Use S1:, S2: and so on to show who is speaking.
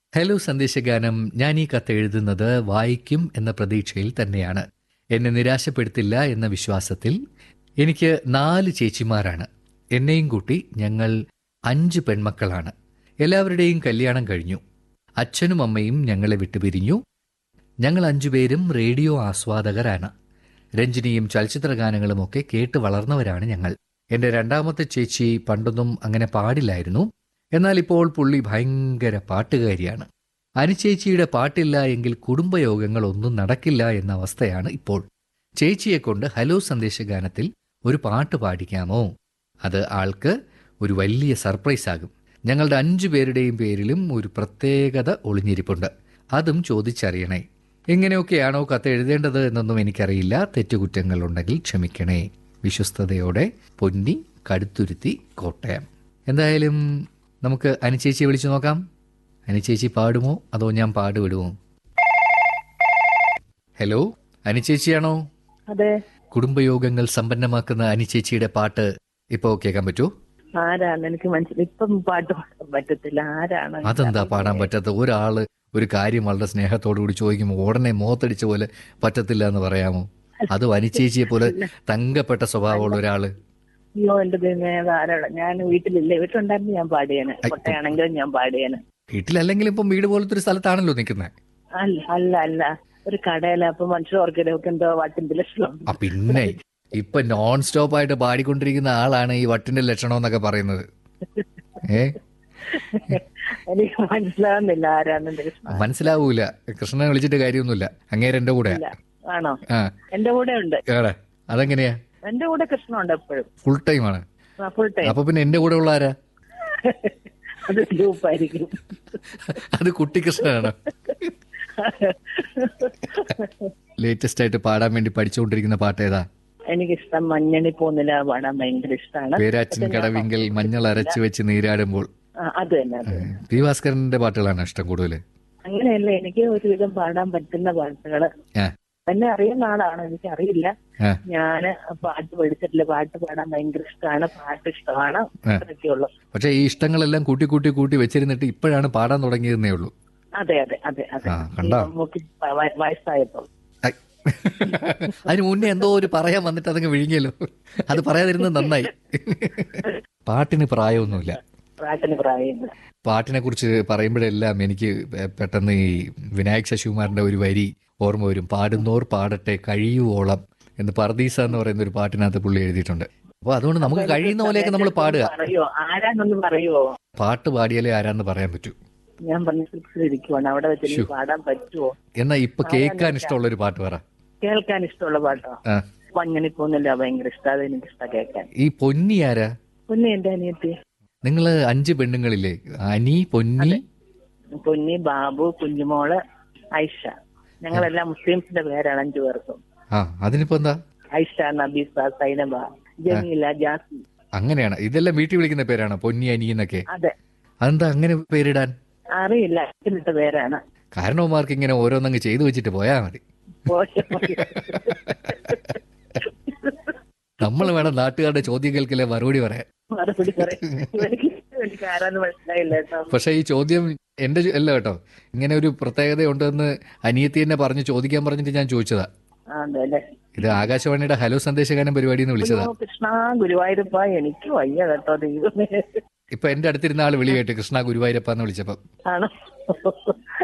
S1: Hello സന്ദേശഗാനം ഞാൻ ഈ കത്ത് എഴുതുന്നത് വായിക്കും എന്ന പ്രതീക്ഷയിൽ തന്നെയാണ് എന്നെ നിരാശപ്പെടുത്തില്ല എന്ന വിശ്വാസത്തിൽ എനിക്ക് നാല് ചേച്ചിമാരാണ് എന്നെയും കൂട്ടി ഞങ്ങൾ അഞ്ച് പെൺമക്കളാണ് എല്ലാവരുടെയും കല്യാണം കഴിഞ്ഞു അച്ഛനും അമ്മയും ഞങ്ങളെ വിട്ടുപിരിഞ്ഞു ഞങ്ങൾ അഞ്ചുപേരും റേഡിയോ ആസ്വാദകരാണ് രഞ്ജിനിയും ചലച്ചിത്ര ഗാനങ്ങളുമൊക്കെ കേട്ട് വളർന്നവരാണ് ഞങ്ങൾ എൻ്റെ രണ്ടാമത്തെ ചേച്ചി പണ്ടൊന്നും അങ്ങനെ പാടില്ലായിരുന്നു എന്നാൽ ഇപ്പോൾ പുള്ളി ഭയങ്കര പാട്ടുകാരിയാണ് അനുചേച്ചിയുടെ പാട്ടില്ല എങ്കിൽ കുടുംബയോഗങ്ങൾ ഒന്നും നടക്കില്ല എന്ന അവസ്ഥയാണ് ഇപ്പോൾ ചേച്ചിയെ കൊണ്ട് ഹലോ സന്ദേശഗാനത്തിൽ ഒരു പാട്ട് പാടിക്കാമോ അത് ആൾക്ക് ഒരു വലിയ സർപ്രൈസ് ആകും ഞങ്ങളുടെ അഞ്ചു പേരുടെയും പേരിലും ഒരു പ്രത്യേകത ഒളിഞ്ഞിരിപ്പുണ്ട് അതും ചോദിച്ചറിയണേ എങ്ങനെയൊക്കെയാണോ കത്ത് എഴുതേണ്ടത് എന്നൊന്നും എനിക്കറിയില്ല തെറ്റുകുറ്റങ്ങൾ ഉണ്ടെങ്കിൽ ക്ഷമിക്കണേ വിശ്വസ്തയോടെ പൊന്നി കടുത്തുരുത്തി കോട്ടയം എന്തായാലും നമുക്ക് അനുചേച്ചിയെ വിളിച്ചു നോക്കാം അനുചേച്ചി പാടുമോ അതോ ഞാൻ പാടുവിടുമോ ഹലോ അനുചേച്ചിയാണോ
S2: അതെ
S1: കുടുംബയോഗങ്ങൾ സമ്പന്നമാക്കുന്ന അനുചേച്ചിയുടെ പാട്ട് ഇപ്പോൾ കേൾക്കാൻ പറ്റുമോ
S2: ആരാണ് എനിക്ക് മനസ്സിലായി ഇപ്പം പാട്ട് പാടാൻ പറ്റത്തില്ല ആരാണ്
S1: അതെന്താ പാടാൻ പറ്റാത്ത ഒരാള് ഒരു കാര്യം വളരെ സ്നേഹത്തോടു കൂടി ചോദിക്കുമ്പോൾ ഉടനെ മുഖത്തടിച്ച പോലെ പറ്റത്തില്ല എന്ന് പറയാമോ അത് വനിച്ചേച്ചിയെ പോലെ തങ്കപ്പെട്ട സ്വഭാവമുള്ള ഒരാള്
S2: അയ്യോ എന്റെ ദൈവമേ അത് ആരാണ് ഞാൻ വീട്ടിലില്ല വീട്ടിലുണ്ടായിരുന്നു ഞാൻ പാടിയേനെ കൊട്ടയാണെങ്കിലും ഞാൻ പാടിയേനെ
S1: വീട്ടിലല്ലെങ്കിലും ഇപ്പം വീട് പോലത്തെ ഒരു സ്ഥലത്താണല്ലോ നിൽക്കുന്നത്
S2: അല്ല അല്ല അല്ല ഒരു കടയില അപ്പൊ മനുഷ്യർ ഓർക്കിടയൊക്കെ എന്തോ വാട്ടിന്റെ ലക്ഷണം
S1: ആ പിന്നെ ഇപ്പൊ നോൺ സ്റ്റോപ്പ് ആയിട്ട് പാടിക്കൊണ്ടിരിക്കുന്ന ആളാണ് ഈ വട്ടിന്റെ ലക്ഷണം എന്നൊക്കെ പറയുന്നത് ഏ
S2: എനിക്ക് മനസ്സിലാവുന്നില്ല ആരാണ് കൃഷ്ണ
S1: മനസ്സിലാവൂല കൃഷ്ണനെ വിളിച്ചിട്ട് കാര്യമൊന്നുമില്ല അങ്ങേര് എന്റെ കൂടെ
S2: ഇല്ല ആണോ
S1: ആ
S2: എന്റെ കൂടെ ഉണ്ട്
S1: ഏറെ അതെങ്ങനെയാ
S2: എന്റെ കൂടെ കൃഷ്ണ ഉണ്ട് എപ്പോഴും
S1: ഫുൾ ടൈം ആണ്
S2: ഫുൾ ടൈം
S1: അപ്പൊ പിന്നെ എന്റെ കൂടെ ഉള്ള ആരാ
S2: അത് ഗ്രൂപ്പായിരിക്കും
S1: അത് കുട്ടിക്കൃഷ്ണനാണ് ലേറ്റസ്റ്റ് ആയിട്ട് പാടാൻ വേണ്ടി പഠിച്ചുകൊണ്ടിരിക്കുന്ന പാട്ട് ഏതാ
S2: എനിക്കിഷ്ടം മഞ്ഞണി പോന്നില പാടാൻ ഭയങ്കര ഇഷ്ടമാണ്
S1: പേരാച്ചിൻ കടവിങ്കൽ മഞ്ഞൾ അരച്ചു വെച്ച് നീരാടുമ്പോൾ
S2: ആ, അത് തന്നെ അത് തന്നെ.
S1: പി ഭാസ്കരന്റെ പാട്ടുകളാണ് ഇഷ്ടം കൂടുതൽ
S2: അങ്ങനെയല്ല എനിക്ക് ഒരുവിധം പാടാൻ പറ്റുന്ന പാട്ടുകള്
S1: ആ
S2: എന്നെ അറിയുന്ന ആളാണ് എനിക്ക് അറിയില്ല
S1: ആ
S2: ഞാന് പാട്ട് പഠിച്ചിട്ടില്ല പാട്ട് പാടാൻ ഭയങ്കര ഇഷ്ടമാണ് പാട്ട് ഇഷ്ടമാണ് അത്രയൊക്കെയുള്ളൂ
S1: പക്ഷെ ഈ ഇഷ്ടങ്ങളെല്ലാം കൂട്ടി കൂട്ടി കൂട്ടി വെച്ചിരുന്നിട്ട് ഇപ്പോഴാണ് പാടാൻ തുടങ്ങിയതെന്നേ ഉള്ളൂ
S2: അതെ അതെ അതെ അതെ
S1: ആ, കണ്ടോ?
S2: ഈ മമ്മൂട്ടി വ- വയസ്സായപ്പോൾ
S1: ഐ. അതിന് മുന്നേ എന്തോ ഒരു പറയാൻ വന്നിട്ട് അതങ്ങ് വിഴുങ്ങിയല്ലോ അത് പറയാതിരുന്നത് നന്നായി പാട്ടിന് പ്രായമൊന്നുമില്ല
S2: പാട്ടിന് പ്രായമില്ല
S1: പാട്ടിനെ കുറിച്ച് പറയുമ്പോഴെല്ലാം എനിക്ക് പെട്ടെന്ന് ഈ വിനായക് ശശികുമാറിന്റെ ഒരു വരി ഓർമ്മ വരും പാടുന്നോർ പാടട്ടെ കഴിയുവോളം എന്ന് പർദീസ എന്ന് പറയുന്ന ഒരു പാട്ടിനകത്ത് പുള്ളി എഴുതിയിട്ടുണ്ട് അപ്പോൾ അതുകൊണ്ട് നമുക്ക് കഴിയുന്ന പോലെയൊക്കെ നമ്മൾ പാടുക
S2: പറയോ ആരാന്നൊന്ന് പറയുവോ
S1: പാട്ട് പാടിയാലേ ആരാന്ന് പറയാൻ പറ്റൂ
S2: ഞാൻ പറഞ്ഞ ഇരിക്കുവാണ് അവിടെ വെച്ച് എനിക്ക് പാടാൻ പറ്റുമോ
S1: എന്നാ ഇപ്പൊ കേൾക്കാൻ ഇഷ്ടമുള്ള ഒരു പാട്ട് പറ
S2: കേൾക്കാൻ ഇഷ്ടമുള്ള പാട്ടോ
S1: ആ.
S2: മഞ്ഞണി പോന്നില്ല ഭയങ്കര ഇഷ്ടം അത് എനിക്ക് ഇഷ്ടം കേൾക്കാൻ
S1: ഈ പൊന്നി ആരാ
S2: പൊന്നി എന്റെ അനിയത്തി
S1: നിങ്ങൾ അഞ്ച് പെണ്ണുങ്ങളില്ലേ അനി പൊന്നി
S2: പൊന്നി ബാബു കുഞ്ഞുമോള് ഐഷ ഞങ്ങളെല്ലാം മുസ്ലിംസിന്റെ പേരാണ് അഞ്ചു പേർക്കും
S1: ആ അതിനിപ്പോ എന്താ
S2: ഐഷ നബീസ സൈനബ ജമീല ജാസ്മി
S1: അങ്ങനെയാണ് ഇതെല്ലാം വീട്ടിൽ വിളിക്കുന്ന പേരാണ് പൊന്നി അനി എന്നൊക്കെ
S2: അതെ
S1: അതെന്താ അങ്ങനെ പേരിടാൻ
S2: അറിയില്ല അച്ഛനിട്ട പേരാണ്
S1: കാരണവന്മാർക്ക് ഇങ്ങനെ ഓരോന്നങ്ങ് ചെയ്തു വെച്ചിട്ട് പോയാ മതി
S2: പോയ പോയ.
S1: നമ്മൾ വേണം നാട്ടുകാരുടെ ചോദ്യങ്ങൾക്കല്ലേ മറുപടി പറയാൻ
S2: മറുപടി പറയാം എനിക്ക് എനിക്ക് ആരാന്ന് മനസ്സിലായില്ല കേട്ടോ
S1: പക്ഷേ ഈ ചോദ്യം എന്റെ ചോ- അല്ല കേട്ടോ ഇങ്ങനെ ഒരു പ്രത്യേകത ഉണ്ടെന്ന് അനിയത്തി എന്നെ പറഞ്ഞ് ചോദിക്കാൻ പറഞ്ഞിട്ട് ഞാൻ ചോദിച്ചതാ
S2: ആ, അതെ അല്ലേ
S1: ഇത് ആകാശവാണിയുടെ ഹലോ സന്ദേശഗാനം പരിപാടി എന്ന് വിളിച്ചതാ
S2: അയ്യോ, കൃഷ്ണ ഗുരുവായൂരപ്പ എനിക്ക് വയ്യ കേട്ടോ ദൈവമേ
S1: ഇപ്പൊ എന്റെ അടുത്തിരുന്ന ആള് വിളി കേട്ട് കൃഷ്ണ ഗുരുവായൂരപ്പ എന്ന് വിളിച്ചപ്പം
S2: ആണോ